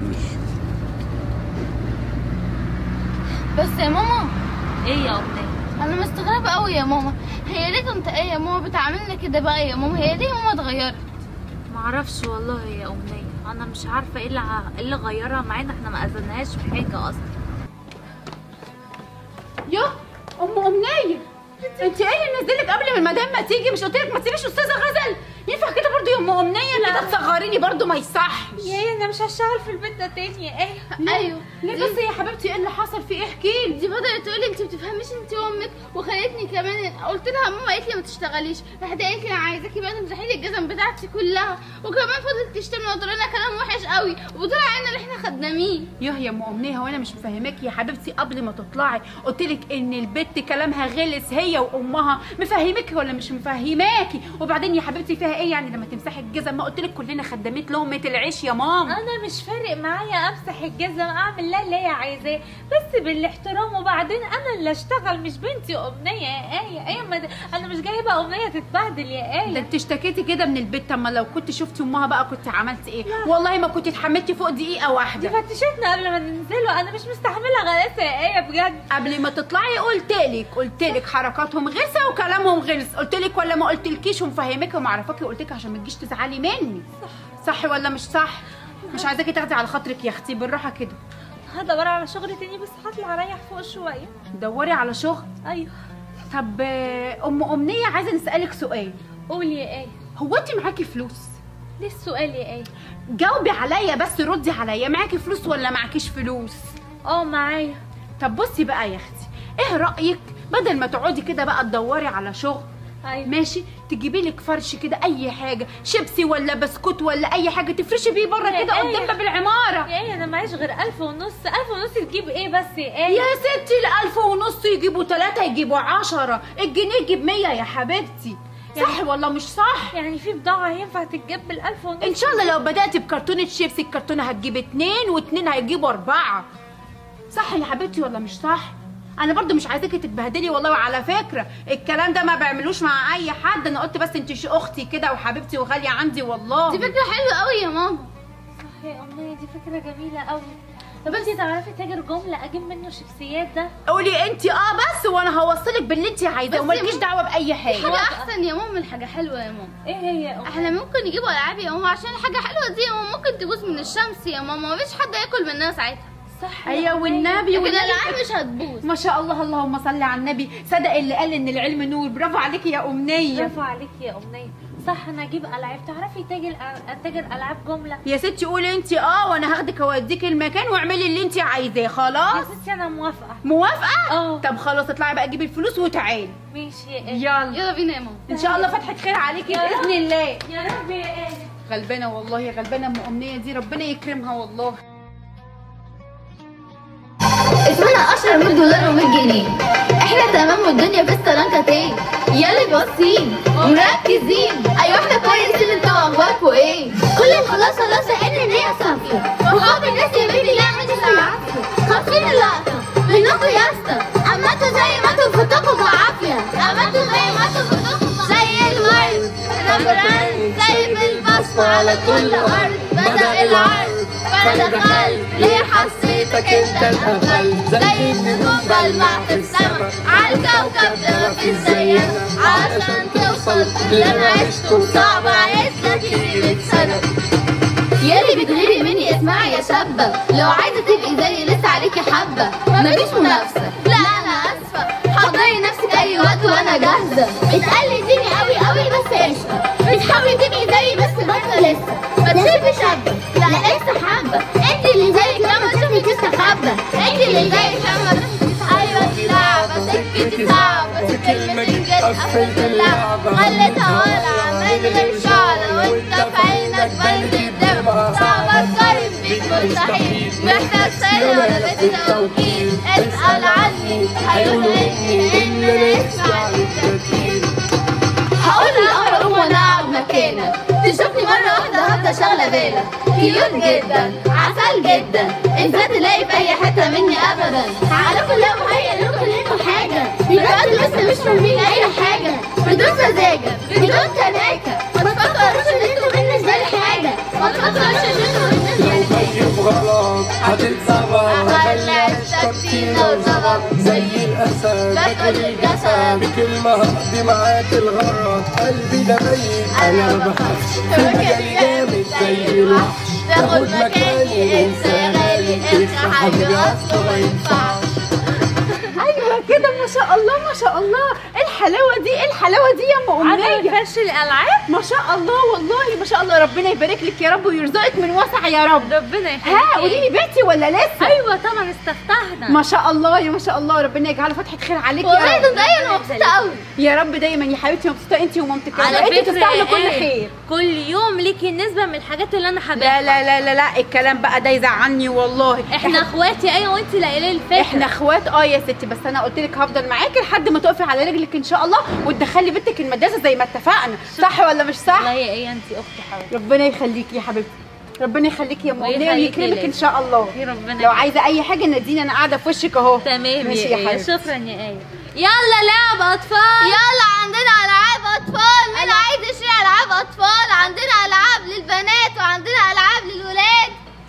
ماشي بس يا ماما ايه يا امنيه انا مستغربه قوي يا ماما هي ليه كنت ايه يا ماما بتعاملنا كده بقى يا ماما هي ليه ماما اتغيرت معرفش والله يا امنيه انا مش عارفه ايه اللي ع- إيه اللي غيرها مع ان احنا ما اذناهاش في حاجه اصلا يا ام امنيه انت ايه اللي نزلك قبل ما المدام ما تيجي مش قلت لك ما تسيبيش استاذه غزل ينفع كده برضو يا ام امنيه كده تصغريني برضو ما يصحش يا انا مش هشتغل في البيت ده تاني يا ايه ايوه ليه بس يا حبيبتي ايه اللي حصل في ايه احكي لي دي بدأت تقول لي انت بتفهميش انت وامك وخلتني كمان قلت لها ماما قالت لي ما تشتغليش راحت قالت لي انا عايزاكي بقى تمسحي لي الجزم بتاعتي كلها وكمان فضلت تشتمنا وتقول لنا كلام وحش قوي وبتقول علينا اللي احنا خدامين ياه يا ام امنيه هو انا مش مفهماكي يا حبيبتي قبل ما تطلعي قلت لك ان البت كلامها غلس هي وامها مفهماكي ولا مش مفهماكي وبعدين يا حبيبتي فيها ايه يعني لما تمسحي الجزم ما قلت لك كلنا خدامات لقمه العيش يا ماما انا مش فارق معايا امسح الجزم اعمل لها اللي هي عايزاه بس بالاحترام وبعدين انا اللي اشتغل مش بنتي امنيه يا ايه ايه ما د- انا مش جايبه امنيه تتبهدل يا ده ايه انت اشتكيتي كده من البيت طب ما لو كنت شفتي امها بقى كنت عملتي ايه والله ما كنت اتحملتي فوق دقيقه دي واحده فتشتنا قبل ما ننزلوا انا مش مستحمله غلاسه يا ايه بجد قبل ما تطلعي قلت لك قلت لك حركاتهم غلسه وكلامهم غلس قلت لك ولا ما قلتلكيش ومفهماكي ومعرفاكي قلت لك عشان ما تجيش تزعلي مني صح صح ولا مش صح مش عايزاكي تاخدي على خاطرك يا اختي بالراحه كده هدور على شغل تاني بس هطلع اريح فوق شويه دوري على شغل ايوه طب آه، ام امنيه عايزه نسالك سؤال قولي يا ايه هو انت معاكي فلوس ليه السؤال يا ايه جاوبي عليا بس ردي عليا معاكي فلوس ولا معكيش فلوس اه معايا طب بصي بقى يا اختي ايه رايك بدل ما تقعدي كده بقى تدوري على شغل ايوه ماشي تجيبي لك فرش كده اي حاجه شيبسي ولا بسكوت ولا اي حاجه تفرشي بيه بره يا كده إيه؟ قدام باب العماره يا ايه انا معيش غير ألف ونص ألف ونص تجيب ايه بس يا ايه يا ستي الألف ونص يجيبوا ثلاثة يجيبوا عشرة الجنيه يجيب مية يا حبيبتي صح ولا مش صح؟ يعني في بضاعة ينفع تتجاب بالألف ونص إن شاء الله لو بدأت بكرتونة شيبسي الكرتونة هتجيب اتنين واتنين هيجيبوا أربعة صح يا حبيبتي ولا مش صح؟ أنا برضو مش عايزاكي تتبهدلي والله وعلى فكرة الكلام ده ما بعملوش مع أي حد أنا قلت بس أنت شي أختي كده وحبيبتي وغالية عندي والله دي فكره حلوه قوي يا ماما صح يا أمنية دي فكرة جميلة قوي طب انتي تعرفي تاجر جملة أجيب منه شيبسيات ده قولي انت اه بس وانا هوصلك باللي انت عايزاه بس ومالكيش يا دعوه باي حاجه حاجه احسن يا ماما من حاجه حلوه يا ماما ايه هي يا أمنية احنا ممكن نجيبوا العاب يا ماما عشان الحاجه حلوه دي يا ماما ممكن تبوظ من الشمس يا ماما مفيش حد ياكل منها ساعتها صح يا ايوه أمنية. والنبي لكن والنبي الالعاب مش هتبوظ ما شاء الله اللهم صل على النبي صدق اللي قال ان العلم نور برافو عليكي يا امنيه برافو عليكي يا أمنية صح أنا أجيب ألعاب تعرفي تاجر أتاجر ألعاب جملة يا ستي قولي انت اه وانا هاخدك اوديك المكان واعملي اللي انت عايزاه يا خلاص ستي أنا موافقة موافقه اه. طب خلاص اطلعي بقى جيبي الفلوس وتعالي ماشي يا إيه يلا يلا بينا يا ماما ان شاء الله فتحه خير عليكي يا رب. باذن الله يا رب يا إيه غلبانه والله غلبانه ام امنيه دي ربنا يكرمها والله اسمنا اشهر 100 دولار و100 جنيه احنا تمام والدنيا في السلانكتين يلا باصين مركزين ايوه احنا كويسين انتوا اخباركوا ايه كل خلاص خلاص ان هي صافيه وحب الناس يا بيبي لا عندي العافيه خاطفين اللقطه منكم يا اسطى اما انتوا زي ما انتوا فتوكوا بعافيه اما انتوا زي ما انتوا فتوكوا زي الورد نبران زي في البصمه على كل ارض بدا العرض فانا دخلت ليه حسيتك انت الاقل زي النجوم بلمع في السما على الكوكب ده مفيش زينا عشان توصل اللي انا عشته صعب عايز لك 100 سنه يلي بتغيري مني اسمعي يا شابة لو عايزة تبقي زي لسه عليكي حبة مفيش منافسة لا أنا آسفة حضري نفسك أي وقت وأنا جاهزة بتقلديني قوي قوي بس قشطة بتحاولي تبقي زيي بس برضه لسه ما تشوفي شابة لا لسه حبة انت اللي زيك لما تشوفي تستخبى انت اللي زيك لما تشوفي ايوه دي لعبة سكتي صعبة في كلمتين جت قفلت اللعبة خليتها ولعة من غير شعلة وانت في عينك بنت الدم صعب اتقارن بيك مستحيل محتاج سنة ولا بيت توكيل اسأل عني هيقولوا اني ان انا اسمع للتوكيل هقول للقمر قوم وانا اقعد مكانك تشوفني مرة واحدة هبدا شغلة بالك كيوت جدا عسل جدا انت تلاقي في اي حتة مني ابدا تعالوا لا مهيأ لكم لكم حاجة يبقى انتوا لسه مش فاهمين اي حاجة بدون سذاجة بدون تناكة ما تفكروش ان انتوا بالنسبة لي حاجة ما تفكروش ان انتوا بالنسبة لي حاجة وغلط هتتصرف هخلي اشرب تينا وزبط زي الاسد باكل الجسد بكلمة هقضي معاك الغرض قلبي ده ميت انا ما بخافش في مجالي جامد زي الوحش تاخد مكاني انسى غالي انسى حبيبي اصله ما ينفعش ايوه كده ما شاء الله ما شاء الله ايه الحلاوه دي ايه الحلاوه دي يا ام عارفه امنيه فرش الالعاب ما شاء الله والله ما شاء الله ربنا يبارك لك يا رب ويرزقك من وسع يا رب ربنا يخليك ها قولي لي بيتي ولا لسه ايوه طبعا استفتحنا ما شاء الله يا ما شاء الله ربنا يجعله فتحه خير عليك والله يا ده رب مضايق انا مبسوطه قوي يا رب دايما يا حبيبتي مبسوطه انت ومامتك يا على رب. انت فكره تستاهلوا كل إيه؟ خير كل يوم ليكي نسبه من الحاجات اللي انا لا حاباها لا لا لا لا الكلام بقى ده يزعلني والله احنا اخواتي ايوه وانت لا اله الفكره احنا اخوات اه يا ستي بس انا قلت لك هفضل معاكي لحد ما تقفي على رجلك ان شاء الله وتدخلي بنتك المدرسه زي ما اتفقنا صح ولا مش صح والله يا ايه انت اختي حبيبتي ربنا يخليكي يا حبيبتي ربنا يخليكي يا ام امنيه ويخليكي ويكرمك ليا. ان شاء الله يا ربنا لو عايزه اي حاجه ناديني انا قاعده في وشك اهو تمام ماشي يا يا ايه حبيبتي. شكرا يا ايه يلا لعب اطفال يلا عندنا العاب اطفال مين عايز يشتري العاب اطفال عندنا العاب للبنات وعندنا العاب للولاد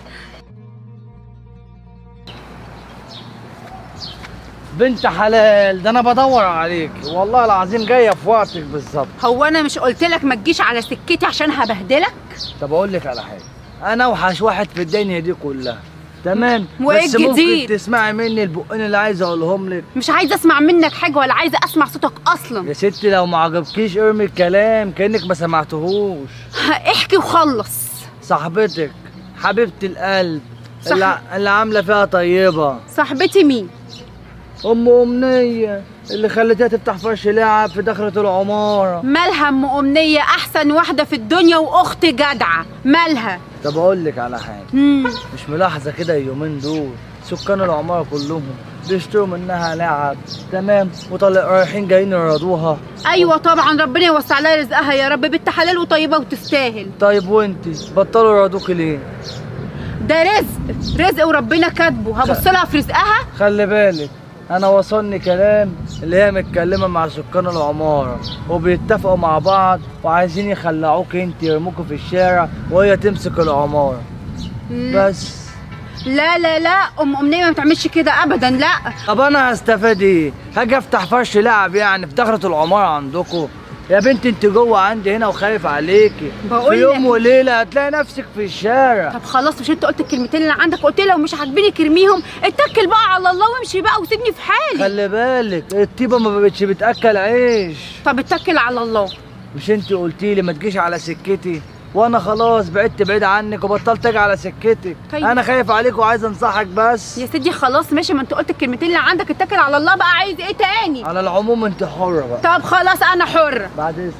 بنت حلال ده انا بدور عليك والله العظيم جايه في وقتك بالظبط هو انا مش قلت لك ما تجيش على سكتي عشان هبهدلك طب اقول لك على حاجه انا اوحش واحد في الدنيا دي كلها تمام وإيه بس الجديد؟ ممكن تسمعي مني البقين اللي عايز اقولهم لك مش عايزه اسمع منك حاجه ولا عايزه اسمع صوتك اصلا يا ستي لو ما عجبكيش ارمي الكلام كانك ما سمعتهوش احكي وخلص صاحبتك حبيبه القلب صح. اللي, اللي عامله فيها طيبه صاحبتي مين ام امنيه اللي خلتها تفتح فرش لعب في دخلة العماره مالها ام امنيه احسن واحده في الدنيا واخت جدعه مالها طب اقول لك على حاجه مم. مش ملاحظة كده اليومين دول سكان العمارة كلهم بيشتروا منها لعب تمام وطلع رايحين جايين يرضوها ايوه طبعا ربنا يوسع لها رزقها يا رب بنت حلال وطيبه وتستاهل طيب وانتي بطلوا يرضوكي ليه؟ ده رزق رزق وربنا كاتبه هبص لها في رزقها خلي بالك انا وصلني كلام اللي هي متكلمة مع سكان العمارة وبيتفقوا مع بعض وعايزين يخلعوك انت يرموكوا في الشارع وهي تمسك العمارة بس لا لا لا ام امنيه ما بتعملش كده ابدا لا طب انا هستفاد ايه؟ هاجي افتح فرش لعب يعني في دخلة العمارة عندكم يا بنتي انت جوه عندي هنا وخايف عليكي بقول في يوم لك. وليلة هتلاقي نفسك في الشارع طب خلاص مش انت قلت الكلمتين اللي عندك قلت لي لو مش عاجبيني ارميهم اتكل بقى على الله وامشي بقى وسيبني في حالي خلي بالك الطيبة ما بقتش بتاكل عيش طب اتكل على الله مش انت قلتي لي ما تجيش على سكتي وانا خلاص بعدت بعيد عنك وبطلت اجي على سكتك طيب. انا خايف عليك وعايز انصحك بس يا سيدي خلاص ماشي ما انت قلت الكلمتين اللي عندك اتكل على الله بقى عايز ايه تاني على العموم انت حرة بقى طب خلاص انا حره بعد اذنك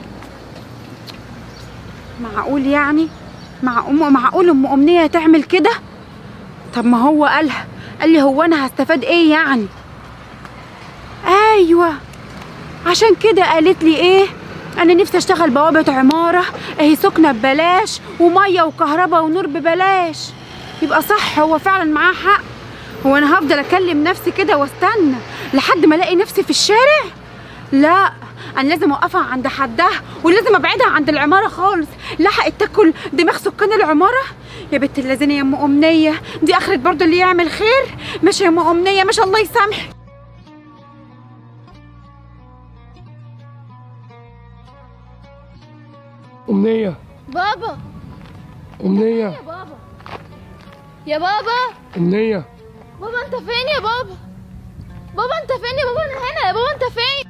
معقول يعني مع ام معقول ام امنيه تعمل كده طب ما هو قالها قال لي هو انا هستفاد ايه يعني ايوه عشان كده قالت لي ايه انا نفسي اشتغل بوابه عماره اهي سكنه ببلاش وميه وكهرباء ونور ببلاش يبقى صح هو فعلا معاه حق هو انا هفضل اكلم نفسي كده واستنى لحد ما الاقي نفسي في الشارع لا انا لازم اوقفها عند حدها ولازم ابعدها عند العماره خالص لحقت تاكل دماغ سكان العماره يا بنت اللذينه يا ام امنيه دي اخرت برضه اللي يعمل خير ماشي يا ام امنيه ما شاء الله يسامحك أمنية بابا أمنية يا بابا يا بابا أمنية بابا انت فين يا بابا بابا انت فين يا بابا انا هنا يا بابا انت فين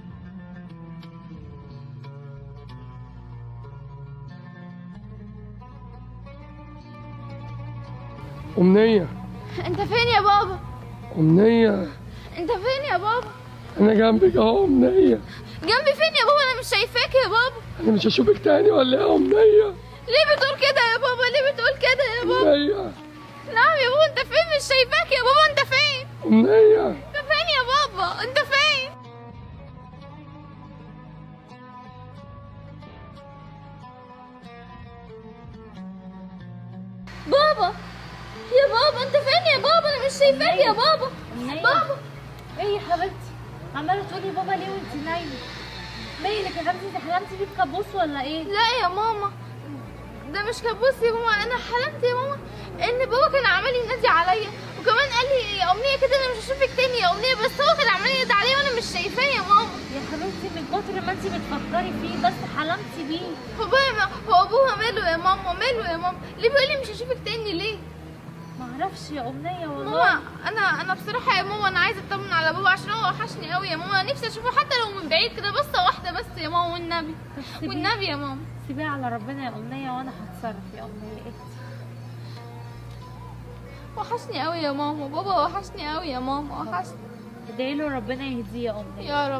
أمنية انت فين يا بابا أمنية انت فين يا بابا أنا جنبك أهو أمنية جنبي فين يا بابا انا مش شايفاك يا بابا أنا مش هشوفك تاني ولا إيه يا أمنية ليه بتقول كده يا بابا ليه بتقول كده يا بابا أمنية نعم يا بابا انت فين مش شايفاك يا بابا انت فين أمنية انت فين يا بابا انت فين بابا يا بابا انت فين يا بابا انا مش شايفاك يا بابا بابا ايه يا حبيبتي عماله تقولي بابا ليه وانت نايمه مالك يا حبيبتي انت حلمتي بيه بكابوس ولا ايه لا يا ماما ده مش كابوس يا ماما انا حلمت يا ماما ان بابا كان عامل عمال ينادي عليا وكمان قال لي يا امنيه كده انا مش هشوفك تاني يا امنيه بس هو كان عمال ينادي عليا وانا مش شايفاه يا ماما يا حبيبتي من كتر ما انت بتفكري فيه بس حلمتي بيه هو بابا هو ابوها ماله يا ماما ماله يا ماما ليه بيقول لي مش هشوفك تاني ليه معرفش يا امنيه والله ماما انا انا بصراحه يا ماما انا عايزه اطمن على بابا عشان هو وحشني قوي يا ماما نفسي اشوفه حتى لو من بعيد كده بصه واحده بس يا ماما والنبي سيبيه- والنبي يا ماما سيبيها على ربنا يا امنيه وانا هتصرف يا امنيه اهدي وحشني قوي يا ماما بابا وحشني قوي يا ماما وحشني ادعي له ربنا يهديه يا امنيه يا رب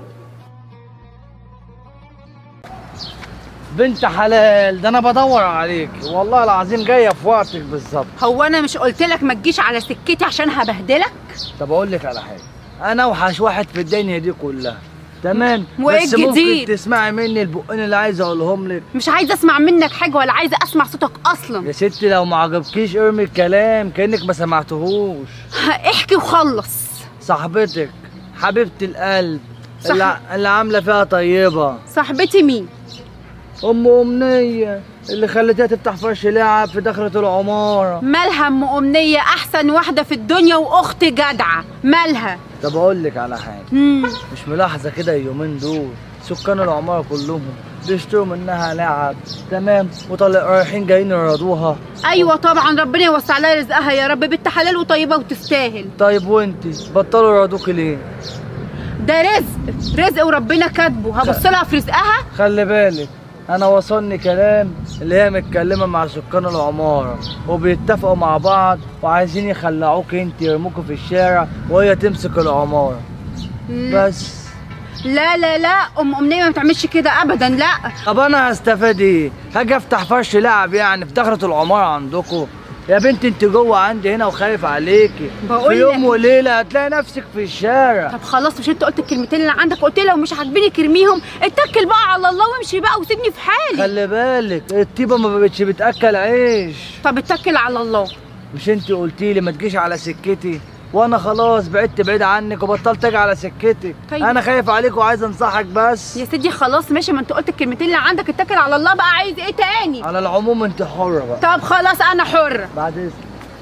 بنت حلال ده انا بدور عليك والله العظيم جايه في وقتك بالظبط هو انا مش قلت لك ما تجيش على سكتي عشان هبهدلك طب اقول لك على حاجه انا اوحش واحد في الدنيا دي كلها تمام وإيه بس ممكن الجديد؟ تسمعي مني البقين اللي عايز اقولهم لك مش عايزه اسمع منك حاجه ولا عايزه اسمع صوتك اصلا يا ستي لو ما عجبكيش ارمي الكلام كانك ما سمعتهوش احكي وخلص صاحبتك حبيبه القلب صح. اللي, اللي عامله فيها طيبه صاحبتي مين ام امنيه اللي خلتها تفتح فرش لعب في دخلة العماره مالها ام امنيه احسن واحده في الدنيا واخت جدعه مالها طب اقول لك على حاجه مم. مش ملاحظه كده اليومين دول سكان العماره كلهم بيشتروا منها لعب تمام وطلع رايحين جايين يرضوها ايوه طبعا ربنا يوسع لها رزقها يا رب بنت حلال وطيبه وتستاهل طيب وانتي بطلوا يرضوكي ليه ده رزق رزق وربنا كاتبه هبص لها في رزقها خلي بالك انا وصلني كلام اللي هي متكلمه مع سكان العماره وبيتفقوا مع بعض وعايزين يخلعوك انت يرموكوا في الشارع وهي تمسك العماره بس لا لا لا ام امنيه ما بتعملش كده ابدا لا طب انا هستفاد ايه هاجي افتح فرش لعب يعني في دخلة العماره عندكم يا بنتي انت جوه عندي هنا وخايف عليكي بقول في يوم لك. وليله هتلاقي نفسك في الشارع طب خلاص مش انت قلت الكلمتين اللي عندك قلت لي لو مش عاجبيني كرميهم اتكل بقى على الله وامشي بقى وسيبني في حالي خلي بالك الطيبه ما بقتش بتاكل عيش طب اتكل على الله مش انت قلتي لي ما تجيش على سكتي وانا خلاص بعدت بعيد عنك وبطلت اجي على سكتك طيب. انا خايف عليك وعايز انصحك بس يا سيدي خلاص ماشي ما انت قلت الكلمتين اللي عندك اتكل على الله بقى عايز ايه تاني على العموم انت حره بقى طب خلاص انا حره بعد اذنك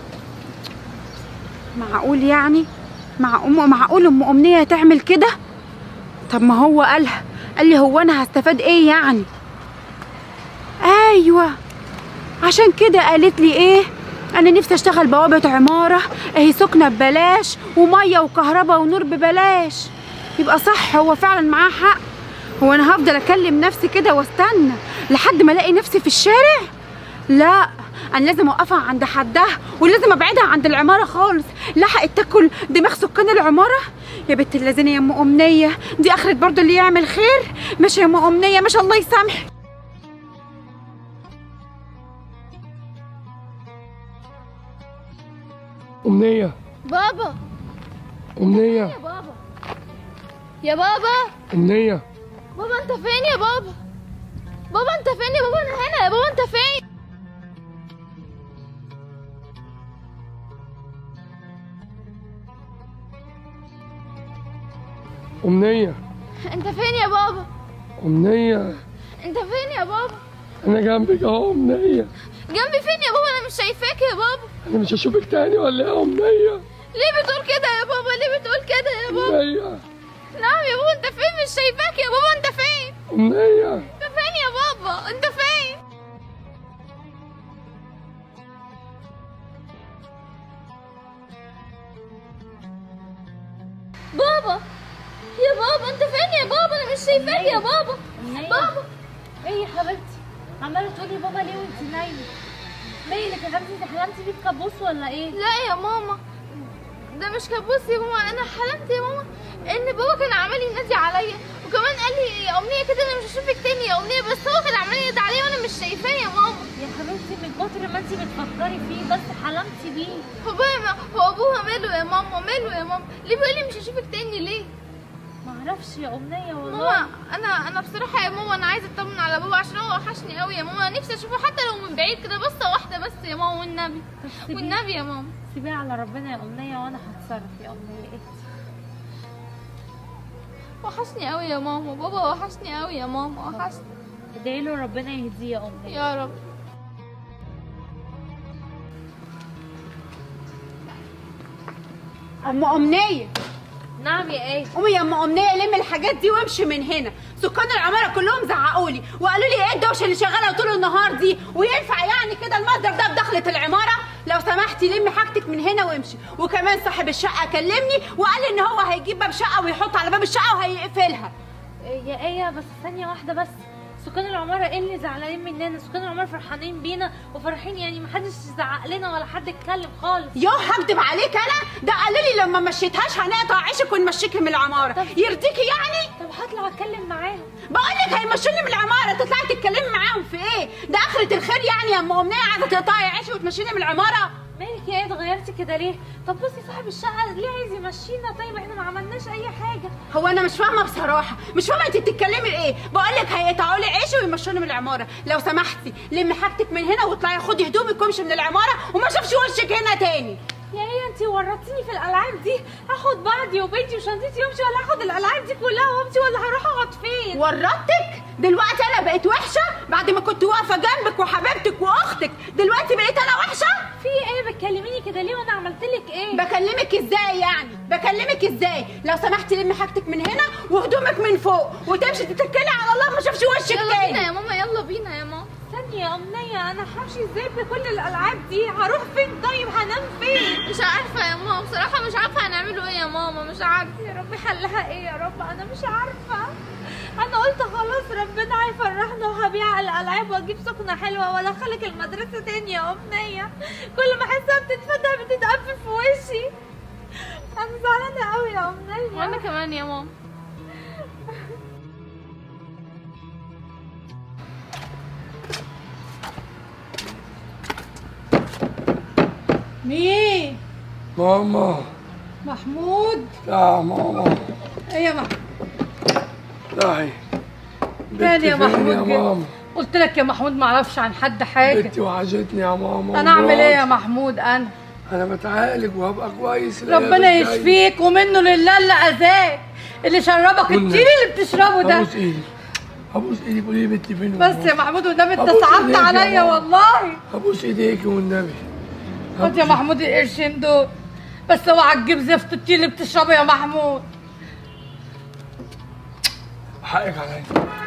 معقول يعني مع ام معقول ام امنيه تعمل كده طب ما هو قالها قال لي هو انا هستفاد ايه يعني ايوه عشان كده قالت لي ايه انا نفسي اشتغل بوابه عماره اهي سكنه ببلاش وميه وكهرباء ونور ببلاش يبقى صح هو فعلا معاه حق هو انا هفضل اكلم نفسي كده واستنى لحد ما الاقي نفسي في الشارع لا انا لازم اوقفها عند حدها ولازم ابعدها عند العماره خالص لحقت تاكل دماغ سكان العماره يا بنت اللذينه يا ام امنيه دي اخرت برضه اللي يعمل خير ماشي يا ام امنيه ما شاء الله يسامحك أمنية بابا أمنية يا بابا يا بابا أمنية بابا انت فين يا بابا بابا انت فين يا بابا انا هنا يا بابا انت فين أمنية انت فين يا بابا أمنية انت فين يا بابا أنا جنبك أهو أمنية جنبي فين يا بابا انا مش شايفاك يا بابا أنا مش هشوفك تاني ولا إيه يا أمنية ليه بتقول كده يا بابا ليه بتقول كده يا بابا أمنية نعم يا بابا انت فين مش شايفاك يا بابا انت فين أمنية انت فين يا بابا انت فين بابا يا بابا انت فين يا بابا انا مش شايفاك يا بابا أمنية. بابا ايه يا حبيبتي عماله تقولي بابا ليه وانت نايمه مالك يا حبيبتي انت حلمتي بيه بكابوس ولا ايه لا يا ماما ده مش كابوس يا ماما انا حلمت يا ماما ان بابا كان عمال ينادي عليا وكمان قال لي يا امنيه كده انا مش هشوفك تاني يا امنيه بس هو كان عمال ينادي عليا وانا مش شايفاه يا ماما يا حبيبتي من كتر ما انت بتفكري فيه بس حلمتي بيه هو بابا هو ابوها ماله يا ماما ماله يا ماما ليه بيقول لي مش هشوفك تاني ليه معرفش يا امنيه والله ماما انا انا بصراحه يا ماما انا عايزه اطمن على بابا عشان هو وحشني قوي يا ماما نفسي اشوفه حتى لو من بعيد كده بصه واحده بس يا ماما والنبي سيبيه- والنبي يا ماما سيبيها على ربنا يا امنيه وانا هتصرف يا امنيه اهدي وحشني قوي يا ماما بابا وحشني قوي يا ماما وحشني ادعي له ربنا يهديه يا امنيه يا رب ام امنيه نعم يا ايه قومي يا ام امنيه لمي الحاجات دي وامشي من هنا سكان العماره كلهم زعقوا لي وقالوا لي ايه الدوشه اللي شغاله طول النهار دي وينفع يعني كده المصدر ده بدخله العماره لو سمحتي لمي حاجتك من هنا وامشي وكمان صاحب الشقه كلمني وقال لي ان هو هيجيب باب شقه ويحط على باب الشقه وهيقفلها يا ايه بس ثانيه واحده بس سكان العمارة ايه اللي زعلانين مننا سكان العمارة فرحانين بينا وفرحين يعني محدش زعق لنا ولا حد اتكلم خالص يو هكدب عليك انا ده قالوا لي لما مشيتهاش هنقطع عيشك ونمشيكي من العماره طب- يرضيكي يعني طب هطلع اتكلم معاهم بقول لك هيمشوني من العماره تطلعي تتكلمي معاهم في ايه ده اخره الخير يعني يا ام امنيه عايزه تقطعي عيشي وتمشيني من العماره مالك يا ايه اتغيرتي كده ليه طب بصي صاحب الشقة ليه عايز يمشينا طيب احنا ما عملناش اي حاجة هو انا مش فاهمه بصراحه مش فاهمه انت بتتكلمي ايه بقول لك هيقطعوا لي عيشي ويمشوني من العماره لو سمحتي لمي حاجتك من هنا واطلعي خدي هدومك وامشي من العماره وما اشوفش وشك هنا تاني يا ايه انتي ورطتيني في الالعاب دي هاخد بعضي وبيتي وشنطتي وامشي ولا هاخد الالعاب دي كلها وامشي ولا هروح اقعد فين ورطتك دلوقتي انا بقيت وحشه بعد ما كنت واقفه جنبك وحبيبتك واختك دلوقتي بقيت انا وحشه في ايه بتكلميني كده ليه وانا عملت لك ايه بكلمك ازاي يعني بكلمك ازاي لو سمحتي لمي حاجتك من هنا وهدومك من فوق وتمشي تتكلي على الله ما اشوفش وشك يلا بينا تاني يا ماما يلا بينا يا ماما ثانية يا أمنية أنا همشي ازاي بكل الألعاب دي هروح فين طيب هنام فين مش عارفه يا ماما بصراحه مش عارفه هنعمله ايه يا ماما مش عارفه يا رب حلها ايه يا رب أنا مش عارفة أنا قلت خلاص ربنا هيفرحنا وهبيع الألعاب وأجيب سكنة حلوة وأدخلك المدرسة تاني يا أمنية كل ما أحسها بتتفتح بتتقفل في وشي أنا زعلانة أوي يا أمنية وانا كمان يا ماما مين؟ ماما محمود لا ماما ايه يا محمود لا تاني يا محمود يا جد. ماما قلت لك يا محمود ما اعرفش عن حد حاجه بنتي وحشتني يا ماما انا اعمل ايه يا والله. محمود انا انا بتعالج وهبقى كويس الأيام ربنا الجاية. يشفيك ومنه لله اللي اذاك اللي شربك والنبي. التين اللي بتشربه ده ابوس ايدي ابوس ايدي قولي لي بنتي فين بس والله. يا محمود والنبي انت أبوس صعبت إيديك يا عليا ماما. والله ابوس ايديكي والنبي خد يا محمود القرشين دول بس اوعى تجيب زفت التين اللي بتشربه يا محمود حقك عليا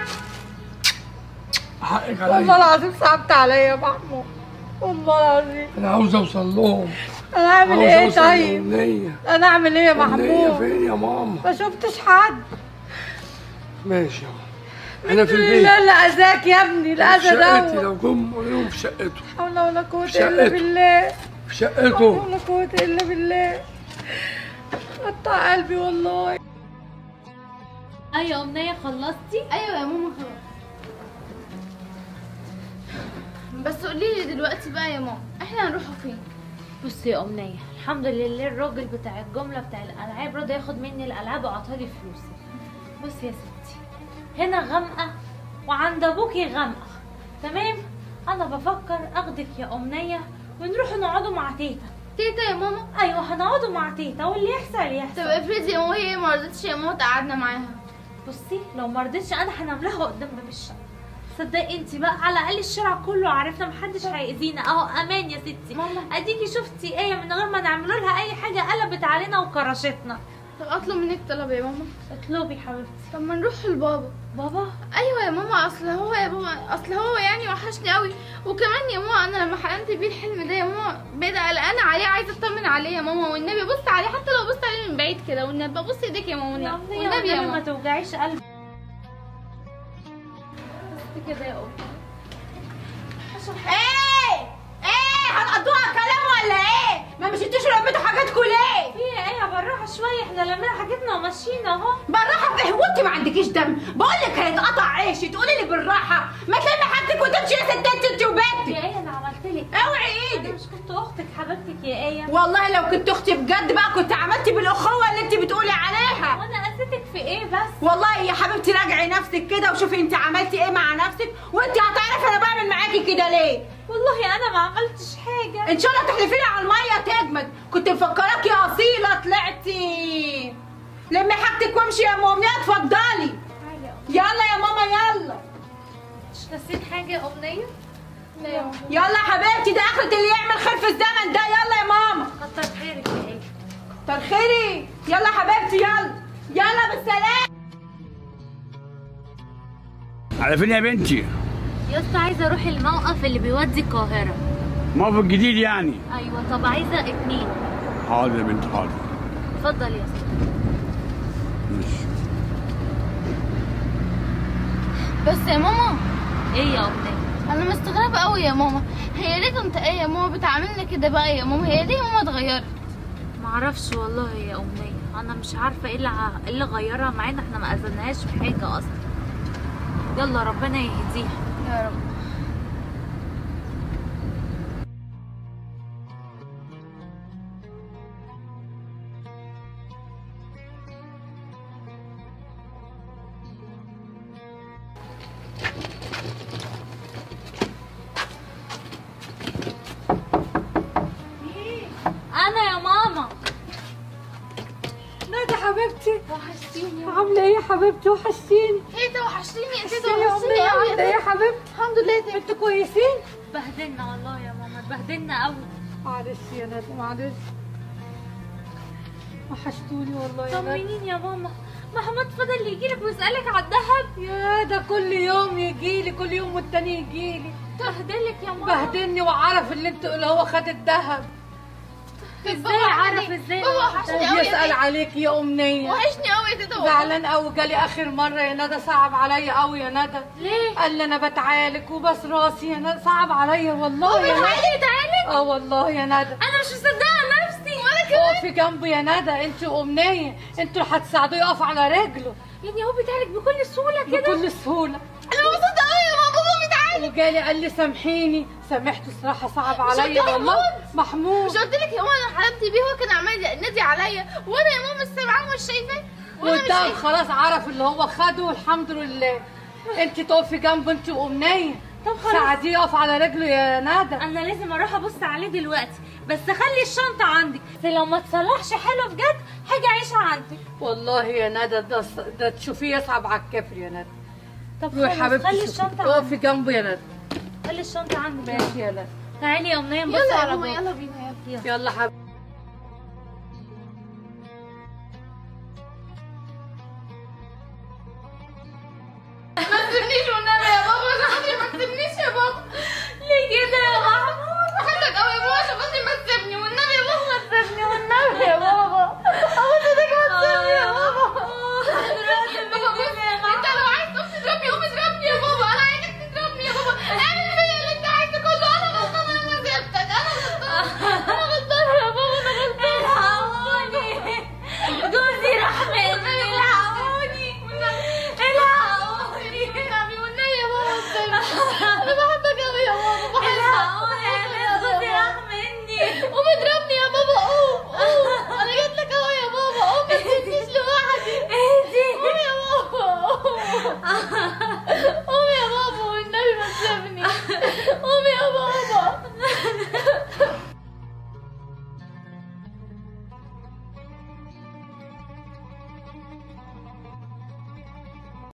حقك والله عليا العظيم صعبت عليا يا محمود والله العظيم انا عاوز اوصل لهم انا اعمل عاوز ايه اوصل طيب لأمنية. انا اعمل ايه يا أمنية محمود فين يا ماما ما شفتش حد ماشي يا ماما انا في البيت لا لا اذاك يا ابني في الاذى شقتي ده لو جم قولوا في شقته حول ولا قوة شقته. الا بالله في حول شقته ولا قوة الا بالله قطع قلبي والله أيوة يا أمنية خلصتي ايوه يا ماما خلاص بس قولي لي دلوقتي بقى يا ماما احنا هنروحوا فين بصي يا أمنية الحمد لله الراجل بتاع الجملة بتاع الألعاب رضى ياخد مني الألعاب وعطالي فلوسي بصي يا ستي هنا غامقة وعند أبوكي غامقة تمام أنا بفكر أخدك يا أمنية ونروح نقعدوا مع تيتا تيتا يا ماما أيوة هنقعدوا مع تيتا واللي يحصل طب يحصل افرضي يا ماما هي ما رضتش يا ماما تقعدنا معاها بصي لو ما رضيتش أنا هنام لها قدام باب الشقة صدقي انت بقى على الاقل الشارع كله عرفنا محدش هيأذينا اهو امان يا ستي ماما. اديكي شفتي ايه من غير ما نعمل لها اي حاجه قلبت علينا وكرشتنا طب اطلب منك طلب يا ماما اطلبي حبيبتي طب ما نروح لبابا بابا ايوه يا ماما اصل هو يا بابا اصل هو يعني وحشني قوي وكمان يا ماما انا لما حلمت بيه الحلم ده يا ماما بقيت قلقانه عليه عايزه اطمن عليه يا ماما والنبي بص عليه حتى لو بص عليه من بعيد كده والنبي بص ايديك يا ماما يا والنبي أمنية والنبي يا والنبي ما ماما توجعيش قلبي بس كده يا أمي ايه ايه هتقضوها كلام ولا ايه ما مشيتوش ولميتوا حاجاتكم ليه في ايه يا بالراحه شويه احنا لمينا حاجتنا وماشيين اهو بالراحه في هو انت ما عندكيش دم بقول لك هيتقطع عيشي تقولي لي بالراحه ما تلمي حاجتك وتمشي يا ستات انت يا وبنتك ايه انا عملت لك اوعي انا ايدك مش كنت اختك حبيبتك يا ايه والله لو كنت اختي بجد بقى كنت عملتي بالاخوه اللي انت بتقولي عليها وانا اذيتك في ايه بس والله يا حبيبتي راجعي نفسك كده وشوفي انت عملتي ايه مع نفسك وانت هتعرفي انا بعمل معاكي كده ليه والله انا ما عملتش حاجه ان شاء الله تحلفي لي على الميه تجمد كنت مفكراكي اصيله طلعتي لمي حاجتك وامشي يا ام امنيه اتفضلي تعالي يا أمي. يلا يا ماما يلا مش ناسين حاجه يا امنيه لا يا ماما يلا يا حبيبتي ده اخرة اللي يعمل خير في الزمن ده يلا يا ماما كتر خيرك يا ايه كتر خيرك على فين يا بنتي يا اسطى عايزه اروح الموقف اللي بيودي القاهره موقف جديد يعني ايوه طب عايزه اتنين حاضر يا بنتي حاضر اتفضل يا اسطى ماشي بس يا ماما ايه يا امنيه انا مستغربه قوي يا ماما هي ليه كنت ايه يا ماما بتعاملنا كده بقى يا ماما هي ليه ماما اتغيرت معرفش والله يا امنيه انا مش عارفه ايه اللي ع- إيه اللي غيرها مع ان احنا ما اذناهاش في حاجه اصلا يلا ربنا يهديها يا رب انا يا ماما ندى حبيبتي وحشتيني عامله ايه يا حبيبتي وحشتيني تيتا وحشتيني يا تيتا وحشتيني يا وحشتيني امنيه قوي عامله ايه يا حبيبتي الحمد لله يا تيتا انتوا كويسين اتبهدلنا والله يا ماما اتبهدلنا قوي معلش يا ندى معلش وحشتوني والله يا ندى طمنيني يا ماما محمود فضل يجيلك ويسألك على الذهب يا ده كل يوم يجيلي كل يوم والتاني يجيلي بهدلك يا ماما بهدلني وعرف اللي انت اللي هو خد الذهب ازاي عرف ازاي بابا وحشني قوي يا وبيسأل تيتا عليك يا أمنية وحشني قوي يا تيتا والله. زعلان قوي جالي آخر مرة يا ندى صعب عليا قوي يا ندى ليه؟ قال لي أنا بتعالج وبس راسي يا ندى صعب عليا والله يا ندى تعالي تعالي اه والله يا ندى انا مش مصدقه نفسي اقفي جنبه يا ندى انت وأمنية انتوا اللي هتساعدوه يقف على رجله يعني هو بيتعالج بكل سهوله كده بكل سهولة انا مبسوطه قوي يا ماما بابا بيتعالج وجالي قال لي سامحيني سامحته الصراحة صعب قلت عليا له والله محمود؟ محمود مش قلت لك يا ماما انا حلمت بيه هو كان عمال ينادي عليا وانا يا ماما مش سامعاه ومش شايفاه وانا مش والدهب شايفاه خلاص عرف اللي هو خده والحمد لله انت تقفي جنبه انت وامنيه طب خلاص. ساعديه يقف على رجله يا ندى انا لازم اروح ابص عليه دلوقتي بس خلي الشنطه عندك بس لو ما تصلحش حلو بجد حاجه عيشها عندك والله يا ندى ده, ده تشوفيه يصعب على الكفر يا ندى طب روحي خلاص حبيبتي خلي شوفي. الشنطه اقفي عندك جنبه يا ندى خلي الشنطه عندك ماشي يا ندى تعالي يا امنيه نبص يلا يا على ماما بابا يلا بينا يلا يلا حبيبتي